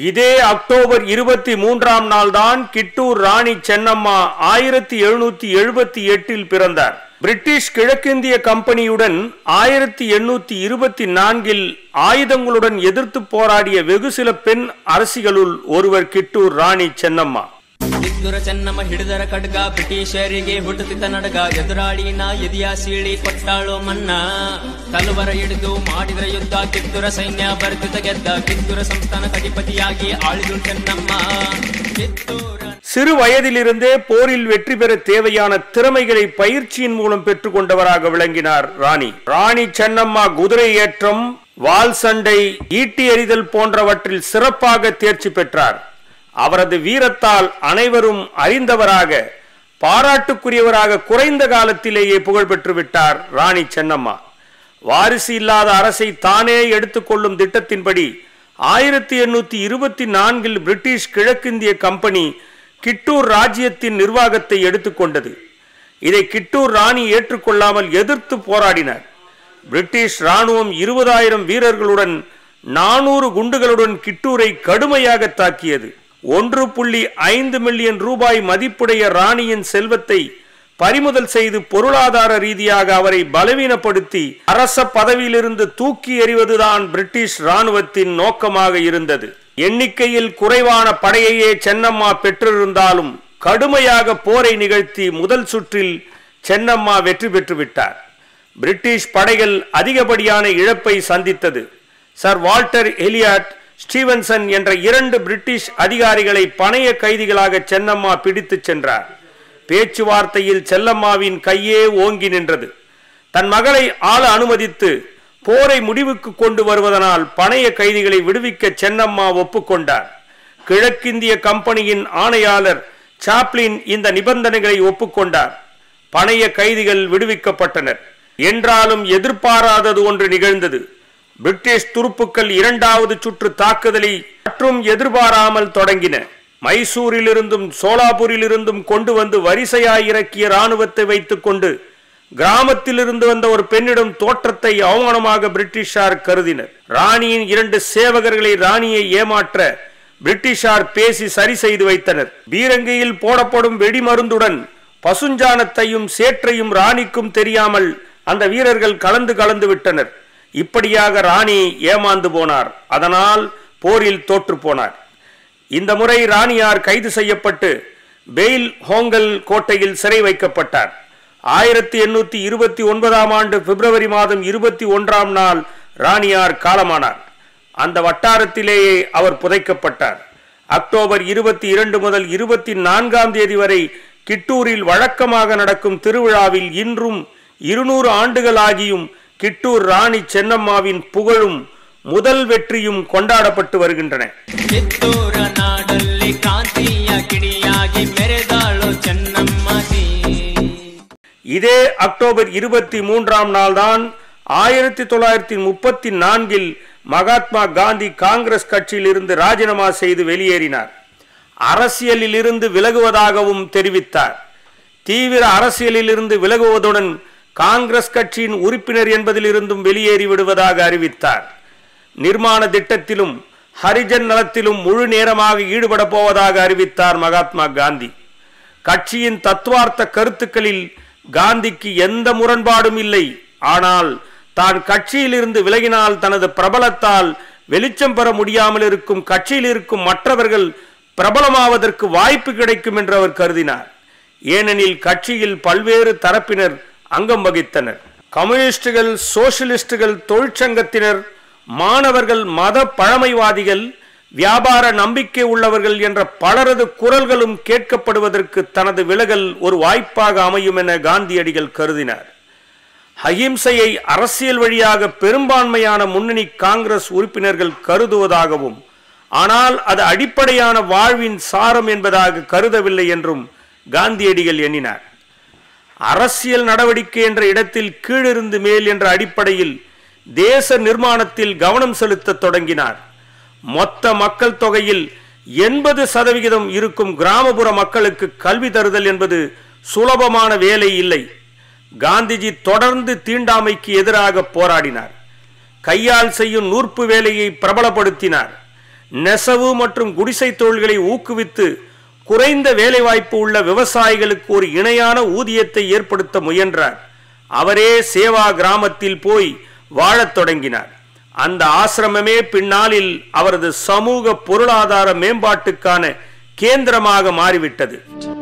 இதே அக்டோபர் இருபத்தி மூன்றாம் நாள்தான் கிட்டூர் ராணி சென்னம்மா ஆயிரத்தி எழுநூத்தி எழுபத்தி எட்டில் பிறந்தார் பிரிட்டிஷ் கிழக்கிந்திய கம்பெனியுடன் ஆயிரத்தி எண்ணூத்தி இருபத்தி நான்கில் ஆயுதங்களுடன் எதிர்த்து போராடிய வெகு சில பெண் அரசிகளுள் ஒருவர் கிட்டூர் ராணி சென்னம்மா ಕಿತ್ತೂರ ಚೆನ್ನಮ್ಮ ಹಿಡಿದರ ಖಡ್ಗ ಬ್ರಿಟಿಷರಿಗೆ ಹುಟ್ಟುತ್ತಿದ್ದ ನಡಗ ಎದುರಾಳಿನ ಎದಿಯ ಸೀಳಿ ಕೊಟ್ಟಾಳು ಮನ್ನ ತಲುವರ ಹಿಡಿದು ಮಾಡಿದ್ರ ಯುದ್ಧ ಕಿತ್ತೂರ ಸೈನ್ಯ ಬರ್ತಿದ್ದ ಗೆದ್ದ ಕಿತ್ತೂರ ಸಂಸ್ಥಾನ ಕಟಿಪತಿಯಾಗಿ ಆಳಿದು ಚೆನ್ನಮ್ಮ ಕಿತ್ತೂರ சிறு வயதிலிருந்தே போரில் வெற்றி பெற தேவையான திறமைகளை பயிற்சியின் மூலம் பெற்றுக்கொண்டவராக விளங்கினார் ராணி ராணி சென்னம்மா குதிரை ஏற்றம் வால் சண்டை ஈட்டி எறிதல் போன்றவற்றில் சிறப்பாக தேர்ச்சி பெற்றார் அவரது வீரத்தால் அனைவரும் அறிந்தவராக பாராட்டுக்குரியவராக குறைந்த காலத்திலேயே புகழ் பெற்று விட்டார் ராணி சென்னம்மா வாரிசு இல்லாத அரசை தானே எடுத்துக்கொள்ளும் திட்டத்தின்படி ஆயிரத்தி எண்ணூத்தி இருபத்தி நான்கில் பிரிட்டிஷ் கிழக்கிந்திய கம்பெனி கிட்டூர் ராஜ்யத்தின் நிர்வாகத்தை எடுத்துக்கொண்டது இதை கிட்டூர் ராணி ஏற்றுக்கொள்ளாமல் எதிர்த்து போராடினார் பிரிட்டிஷ் ராணுவம் இருபதாயிரம் வீரர்களுடன் நானூறு குண்டுகளுடன் கிட்டூரை கடுமையாக தாக்கியது ஒன்று புள்ளி ஐந்து மில்லியன் ரூபாய் மதிப்புடைய ராணியின் செல்வத்தை பறிமுதல் செய்து பொருளாதார ரீதியாக அவரை பலவீனப்படுத்தி அரச பதவியிலிருந்து தூக்கி எறிவதுதான் பிரிட்டிஷ் ராணுவத்தின் நோக்கமாக இருந்தது எண்ணிக்கையில் குறைவான படையையே சென்னம்மா பெற்றிருந்தாலும் கடுமையாக போரை நிகழ்த்தி முதல் சுற்றில் சென்னம்மா வெற்றி பெற்று விட்டார் பிரிட்டிஷ் படைகள் அதிகப்படியான இழப்பை சந்தித்தது சர் வால்டர் எலியாட் ஸ்டீவன்சன் என்ற இரண்டு பிரிட்டிஷ் அதிகாரிகளை பணைய கைதிகளாக சென்னம்மா பிடித்துச் சென்றார் பேச்சுவார்த்தையில் செல்லம்மாவின் கையே ஓங்கி நின்றது தன் மகளை ஆள அனுமதித்து போரை முடிவுக்கு கொண்டு வருவதனால் பணைய கைதிகளை விடுவிக்க சென்னம்மா ஒப்புக்கொண்டார் கிழக்கிந்திய கம்பெனியின் ஆணையாளர் சாப்ளின் இந்த நிபந்தனைகளை ஒப்புக்கொண்டார் பணைய கைதிகள் விடுவிக்கப்பட்டனர் என்றாலும் எதிர்பாராதது ஒன்று நிகழ்ந்தது பிரிட்டிஷ் துருப்புக்கள் இரண்டாவது சுற்று தாக்குதலை மற்றும் எதிர்பாராமல் தொடங்கின மைசூரிலிருந்தும் சோலாபூரிலிருந்தும் கொண்டு வந்து வரிசையாய் இறக்கிய ராணுவத்தை வைத்துக் கொண்டு கிராமத்திலிருந்து வந்த ஒரு பெண்ணிடம் தோற்றத்தை அவமானமாக பிரிட்டிஷார் கருதினர் ராணியின் இரண்டு சேவகர்களை ராணியை ஏமாற்ற பிரிட்டிஷார் பேசி சரி செய்து வைத்தனர் பீரங்கியில் போடப்படும் வெடிமருந்துடன் பசுஞ்சாணத்தையும் சேற்றையும் ராணிக்கும் தெரியாமல் அந்த வீரர்கள் கலந்து கலந்து விட்டனர் இப்படியாக ராணி ஏமாந்து போனார் அதனால் போரில் தோற்று போனார் இந்த முறை ராணியார் கைது செய்யப்பட்டு பெயில் ஹோங்கல் கோட்டையில் சிறை வைக்கப்பட்டார் ஆயிரத்தி எண்ணூத்தி இருபத்தி ஒன்பதாம் ஆண்டு பிப்ரவரி மாதம் இருபத்தி ஒன்றாம் நாள் ராணியார் காலமானார் அந்த வட்டாரத்திலேயே அவர் புதைக்கப்பட்டார் அக்டோபர் இருபத்தி இரண்டு முதல் இருபத்தி நான்காம் தேதி வரை கிட்டூரில் வழக்கமாக நடக்கும் திருவிழாவில் இன்றும் இருநூறு ஆண்டுகள் ஆகியும் கிட்டூர் ராணி சென்னம்மாவின் புகழும் முதல் வெற்றியும் கொண்டாடப்பட்டு வருகின்றன ಕಿತ್ತೂರ ನಾಡಲ್ಲಿ ಕಾಂತಿಯ ಕಿಡಿಯಾಗಿ ಮೆರೆದಾಳು ಚೆನ್ನಮ್ಮಜಿ இதே அக்டோபர் இருபத்தி மூன்றாம் நாள்தான் ஆயிரத்தி தொள்ளாயிரத்தி முப்பத்தி நான்கில் மகாத்மா காந்தி காங்கிரஸ் கட்சியில் இருந்து ராஜினாமா செய்து வெளியேறினார் அரசியலில் இருந்து விலகுவதாகவும் தெரிவித்தார் தீவிர அரசியலில் இருந்து விலகுவதுடன் காங்கிரஸ் கட்சியின் உறுப்பினர் என்பதிலிருந்தும் வெளியேறி விடுவதாக அறிவித்தார் நிர்மாண திட்டத்திலும் ஹரிஜன் நலத்திலும் முழு நேரமாக ஈடுபட போவதாக அறிவித்தார் மகாத்மா காந்தி கட்சியின் தத்துவார்த்த கருத்துக்களில் காந்திக்கு எந்த முரண்பாடும் இல்லை ஆனால் தான் கட்சியிலிருந்து விலகினால் தனது பிரபலத்தால் வெளிச்சம் பெற முடியாமல் இருக்கும் கட்சியில் இருக்கும் மற்றவர்கள் பிரபலமாவதற்கு வாய்ப்பு கிடைக்கும் என்று அவர் கருதினார் ஏனெனில் கட்சியில் பல்வேறு தரப்பினர் அங்கம் வகித்தனர் கம்யூனிஸ்டுகள் சோசியலிஸ்டுகள் தொழிற்சங்கத்தினர் மாணவர்கள் மத பழமைவாதிகள் வியாபார நம்பிக்கை உள்ளவர்கள் என்ற பலரது குரல்களும் கேட்கப்படுவதற்கு தனது விலகல் ஒரு வாய்ப்பாக அமையும் என காந்தியடிகள் கருதினார் அஹிம்சையை அரசியல் வழியாக பெரும்பான்மையான முன்னணி காங்கிரஸ் உறுப்பினர்கள் கருதுவதாகவும் ஆனால் அது அடிப்படையான வாழ்வின் சாரம் என்பதாக கருதவில்லை என்றும் காந்தியடிகள் எண்ணினார் அரசியல் நடவடிக்கை என்ற இடத்தில் கீழிருந்து மேல் என்ற அடிப்படையில் தேச நிர்மாணத்தில் கவனம் செலுத்தத் தொடங்கினார் மொத்த மக்கள் தொகையில் எண்பது சதவிகிதம் இருக்கும் கிராமப்புற மக்களுக்கு கல்வி தருதல் என்பது சுலபமான வேலை இல்லை காந்திஜி தொடர்ந்து தீண்டாமைக்கு எதிராக போராடினார் கையால் செய்யும் நூற்பு வேலையை பிரபலப்படுத்தினார் நெசவு மற்றும் குடிசை தொழில்களை ஊக்குவித்து குறைந்த வேலைவாய்ப்பு உள்ள விவசாயிகளுக்கு ஒரு இணையான ஊதியத்தை ஏற்படுத்த முயன்றார் அவரே சேவா கிராமத்தில் போய் வாழத் தொடங்கினார் அந்த ஆசிரமமே பின்னாளில் அவரது சமூக பொருளாதார மேம்பாட்டுக்கான கேந்திரமாக மாறிவிட்டது